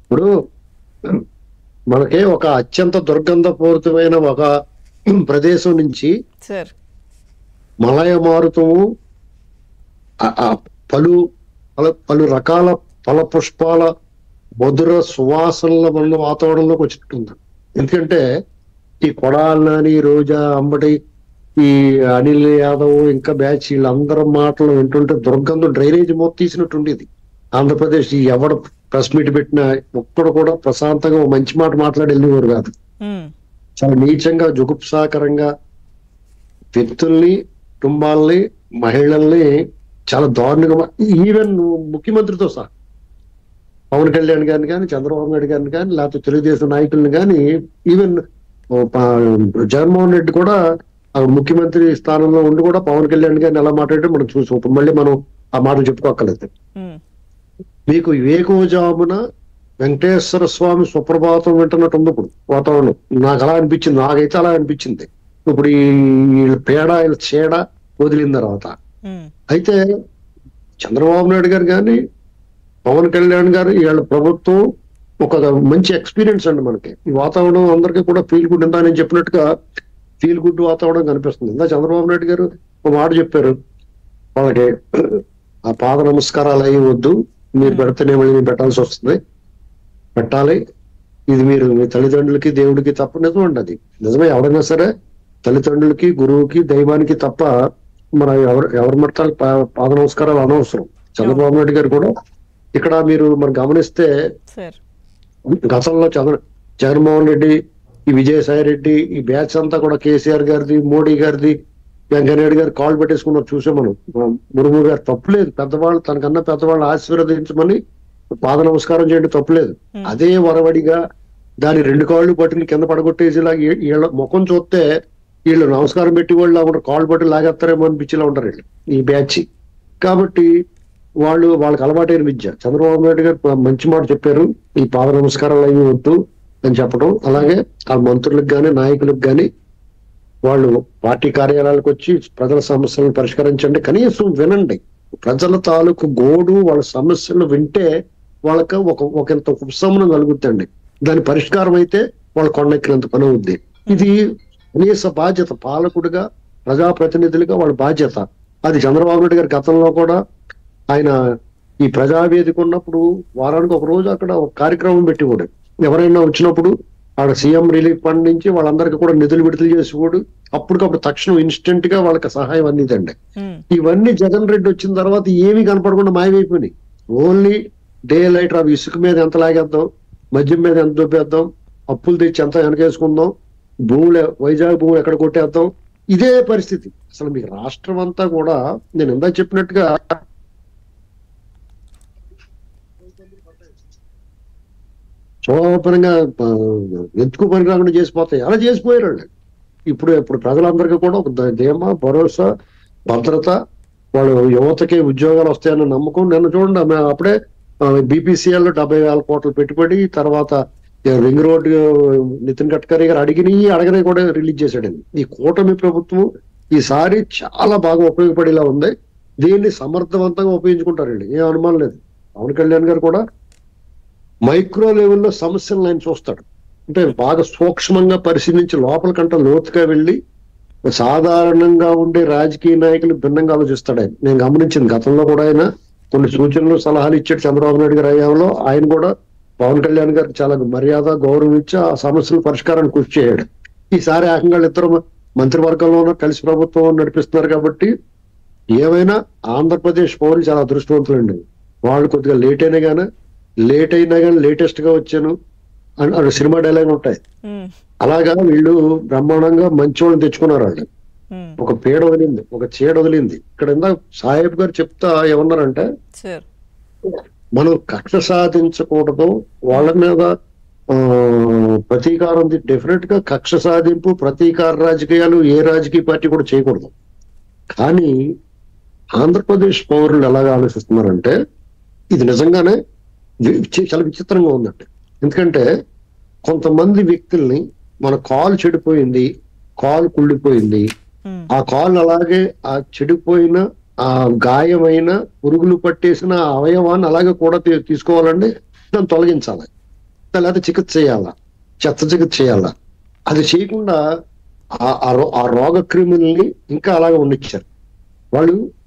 ఇప్పుడు మనకి ఒక అత్యంత దుర్గంధపూరితమైన ఒక ప్రదేశం నుంచి సార్ మలయ మారుతము ఆ- ఆ పలు పలు పలు రకాల ఫల పుష్పాల మధుర సువాసనల వల్ల వాతావరణంలోకి వచ్చినట్టుంది ఎందుకంటే ఈ కొడాలని రోజా అంబటి ఈ అనిల్ యాదవ్ ఇంకా బ్యాచ్ వీళ్ళందరి మాటలు వింటుంటే దుర్గంధం డ్రైనేజ్ మొత్తం తీసినట్టుండేది ఆంధ్రప్రదేశ్ ఈ ఎవడు ప్రెస్ మీట్ పెట్టినా ఒక్కడు కూడా ప్రశాంతంగా ఓ మంచి మాట మాట్లాడి వెళ్ళేవారు కాదు ఉమ్, చాలా నీచంగా జుగుప్సాకరంగా వ్యక్తుల్ని కుటుంబాల్ని మహిళల్ని చాలా దారుణంగా ఈవెన్ ముఖ్యమంత్రితో సహా పవన్ కళ్యాణ్ గారిని కానీ చంద్రబాబు నాయుడు గారిని కానీ లేకపోతే తెలుగుదేశం నాయకుల్ని కానీ ఈవెన్ ఓ ప- జగన్మోహన్ రెడ్డి కూడా ఆ ముఖ్యమంత్రి స్థానంలో ఉండి కూడా పవన్ కళ్యాణ్ గారిని ఎలా మాట్లాడితే మనం చూసాం ఇప్పుడు మళ్ళీ మనం ఆ మాటలు చెప్పుకోక్కర్లేదు ఉమ్, మీకు మీకు వేకోజామున వెంకటేశ్వర స్వామి సుప్రభాతం వింటున్నట్టు ఉంది ఇప్పుడు వాతావరణం నాకు అలా అనిపించింది నాకైతే అలా అనిపించింది ఇప్పుడు ఈ వీళ్ళ పేడ వీళ్ళ చీడ వదిలిన తర్వాత ఉమ్, అయితే చంద్రబాబు నాయుడు గారు కానీ పవన్ కళ్యాణ్ గారు వీళ్ళ ప్రభుత్వం ఒక మంచి ఎక్స్పీరియన్స్ అండి మనకి ఈ వాతావరణం అందరికీ కూడా ఫీల్ గుడ్ ఇందా నేను చెప్పినట్టుగా ఫీల్ గుడ్ వాతావరణం కనిపిస్తుంది ఇందా చంద్రబాబు నాయుడు గారు ఒక మాట చెప్పారు వాళ్ళకి ఆ పాద నమస్కారాలు అయ్యి వద్దు మీరు పెడితేనే మళ్ళీ నేను పెట్టాల్సి వస్తుంది పెట్టాలి ఇది మీరు మీ తల్లిదండ్రులకి దేవుడికి తప్ప నిజం అండి అది నిజమే ఎవరైనా సరే తల్లిదండ్రులకి గురువుకి దైవానికి తప్ప మన ఎవరు ఎవరు మట్టాలి పాద నమస్కారాలు అనవసరం చంద్రబాబు నాయుడు గారు కూడా ఇక్కడ మీరు మరి గమనిస్తే సార్ గతంలో చంద్ర జగన్మోహన్ రెడ్డి ఈ విజయసాయి రెడ్డి ఈ బ్యాచ్ అంతా కూడా కేసీఆర్ గారిది మోడీ గారిది వెంకయ్యనాయుడు గారు కాల్ పెట్టేసుకున్నారు చూసాం మనం మనం మురుము గారు తప్పులేదు పెద్దవాళ్ళు తనకన్నా పెద్దవాళ్ళు ఆశీర్వదించమని పాద నమస్కారం చేయండి తప్పులేదు Hmm. అదే వరవడిగా దాని రెండు కాళ్ళు పట్టుకుని కింద పడగొట్టేసేలా ఈ- వీళ్ళ ముఖం చూస్తే వీళ్ళు నమస్కారం పెట్టి వాళ్ళు ఉంటారు కాళ్ళు పట్టి లాగేస్తారేమో అనిపించేలా ఉంటారు వీళ్ళు ఈ బ్యాచ్ కాబట్టి వాళ్ళు వాళ్ళకి అలవాటైన విద్య చంద్రబాబు నాయుడు గారు మంచి మాట చెప్పారు ఈ పాద నమస్కారాలు అవి వద్దు అని చెప్పడం అలాగే ఆ మంత్రులకు గాని నాయకులకు గాని వాళ్ళు పార్టీ కార్యాలయాలకు వచ్చి ప్రజల సమస్యలను పరిష్కరించండి కనీసం వినండి ప్రజల తాలూకు గోడు వాళ్ళ సమస్యలు వింటే వాళ్ళకి ఒక ఒక ఇంత ఉపశమనం కలుగుతండి దాని పరిష్కారం అయితే వాళ్ళ కొండెక్కినంత పని అవుద్ది ఇది కనీస బాధ్యత పాలకుడిగా ప్రజాప్రతినిధులుగా వాళ్ళ బాధ్యత అది చంద్రబాబు నాయుడు గారి గతంలో కూడా ఆయన ఈ ప్రజావేదిక ఉన్నప్పుడు వారానికి ఒక రోజు అక్కడ ఒక కార్యక్రమం పెట్టివాడు ఎవరైనా వచ్చినప్పుడు ఆడ సీఎం రిలీఫ్ ఫండ్ నుంచి వాళ్ళందరికీ కూడా నిధులు విడుదల చేసేవాడు అప్పటికప్పుడు తక్షణం ఇన్స్టెంట్ గా వాళ్ళకి సహాయం అందిందండి ఉమ్, ఇవన్నీ జగన్ రెడ్డి వచ్చిన తర్వాత ఏమీ కనపడకుండా మాయమైపోయినాయి ఓన్లీ డే లైట్ అవి ఇసుక మీద ఎంత లాగేద్దాం మద్యం మీద ఎంత దొబ్బేద్దాం అప్పులు తెచ్చి ఎంత వెనకేసుకుందాం భూములు వైజాగ్ భూములు ఎక్కడ కొట్టేద్దాం ఇదే పరిస్థితి అసలు మీకు రాష్ట్రం అంతా కూడా నేను ఇందా చెప్పినట్టుగా శోభనంగా ఎందుకు పని రాకుండా చేసిపోతాయి అలా చేసిపోయారు వాళ్ళు. ఇప్పుడు ఇప్పుడు ప్రజలందరికీ కూడా ఒక ధ- ధీమా భరోసా భద్రత వాళ్ళు యువతకి ఉద్యోగాలు వస్తాయన్న నమ్మకం నిన్న చూడండి ఆమె అప్పుడే బీపీసీఎల్ లో డెబ్బై వేల కోట్ల పెట్టుబడి తర్వాత ఈ రింగ్ రోడ్ నితిన్ గడ్కరీ గారు అడిగిని అడగని కూడా రిలీజ్ చేశాడండి ఈ కూటమి ప్రభుత్వం ఈసారి చాలా బాగా ఉపయోగపడేలా ఉంది దీన్ని సమర్థవంతంగా ఉపయోగించుకుంటారండి ఏం అనుమానం లేదు పవన్ కళ్యాణ్ గారు కూడా మైక్రో లెవెల్లో సమస్యలను ఆయన చూస్తాడు అంటే బాగా సూక్ష్మంగా పరిశీలించి లోపలికంట లోతుగా వెళ్ళి సాధారణంగా ఉండే రాజకీయ నాయకులు భిన్నంగా ఆలోచిస్తాడు ఆయన నేను గమనించింది గతంలో కూడా ఆయన కొన్ని సూచనలు సలహాలు ఇచ్చాడు చంద్రబాబు నాయుడు గారి హయాంలో ఆయన కూడా పవన్ కళ్యాణ్ గారికి చాలా మర్యాద గౌరవం ఇచ్చి ఆ సమస్యల పరిష్కారానికి కృషి చేయడు ఈసారి ఏకంగా ఇద్దరు మంత్రివర్గంలోనూ కలిసి ప్రభుత్వం నడిపిస్తున్నారు కాబట్టి ఏమైనా ఆంధ్రప్రదేశ్ పౌరులు చాలా అదృష్టవంతులండి వాళ్ళు కొద్దిగా లేట్ అయినా గానీ లేట్ అయినా కానీ లేటెస్ట్ గా వచ్చాను అని అని సినిమా డైలాగ్ ఉంటాయి ఉమ్, అలాగా వీళ్ళు బ్రహ్మాండంగా మంచి వాళ్ళని తెచ్చుకున్నారు వాళ్ళు ఉమ్, ఒక పేడ వదిలింది ఒక చీడ వదిలింది ఇక్కడ ఇందాక సాహెబ్ గారు చెప్తా ఏమన్నారంటే సార్ మనం కక్ష సాధించకూడదు వాళ్ళ మీద ఆ, ప్రతీకారం డెఫినెట్ గా కక్ష సాధింపు ప్రతీకార రాజకీయాలు ఏ రాజకీయ పార్టీ కూడా చేయకూడదు కానీ ఆంధ్రప్రదేశ్ పౌరులు ఎలాగ ఆలోచిస్తున్నారంటే ఇది నిజంగానే వి- చి- చాలా విచిత్రంగా ఉందండి ఎందుకంటే కొంతమంది వ్యక్తుల్ని మన కాలు చెడిపోయింది కాలు కుళ్ళిపోయింది ఉమ్, ఆ కాలు అలాగే ఆ చెడిపోయిన ఆ గాయమైన పురుగులు పట్టేసిన ఆ అవయవాన్ని అలాగే కూడా తీ- తీసుకోవాలండి దాన్ని తొలగించాలి లేకపోతే చికిత్స చేయాలా చెత్త చికిత్స చేయాలా అది చేయకుండా ఆ- ఆ రో- ఆ రోగ క్రిముల్ని ఇంకా అలాగే ఉండిచ్చారు వాళ్ళు